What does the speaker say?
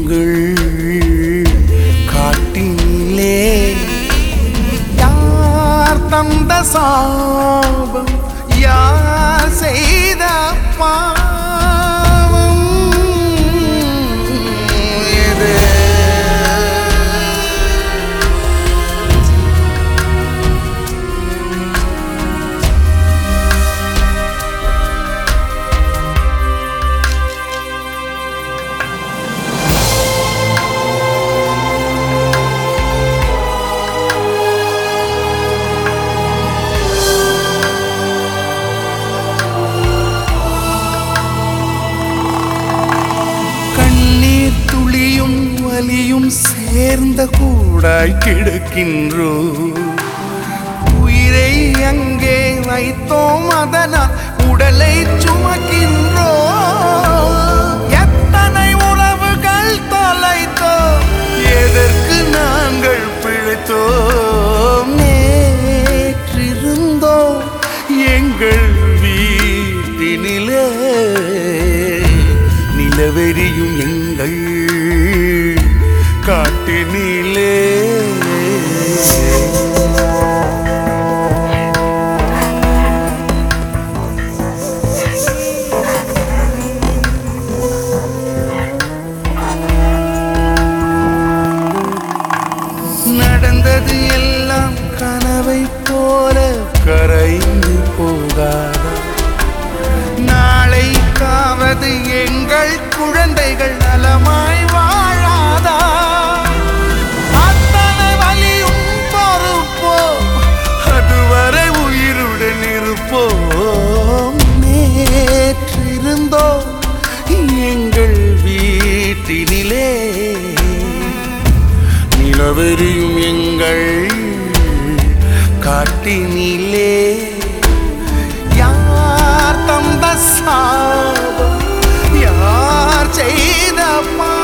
எங்கள் காட்டினிலே யார் தந்த சாபம் யார் செய்த பாவம் இது கண்ணீர் துளியும் வலியும் சேர்ந்த கூடாய் கிடக்கின்றோ உயிரை அங்கே வைத்தோம் அதனால் உடலை சுமக்கின்றோ எத்தனை உறவுகள் தொலைத்தோ எதற்கு நாங்கள் பிழைத்தோம் நேற்றிருந்தோ எங்கள் வீட்டினிலே நிலவெறியும் எங்கள் காட்டினிலே நடந்தது எல்லாம் கனவை போல கரைந்து போகாதா நாளை காவது எங்கள் குழந்தைகள் நலமாய் வாழாதா அத்தனை வலியும் பொறுப்போ அதுவரை உயிருடன் இருப்போம் நேற்றிருந்தோ எங்கள் வீட்டினிலே நிலவெறியும் எங்கள் காட்டினிலே யார் தந்த சாபம் யார் செய்த பா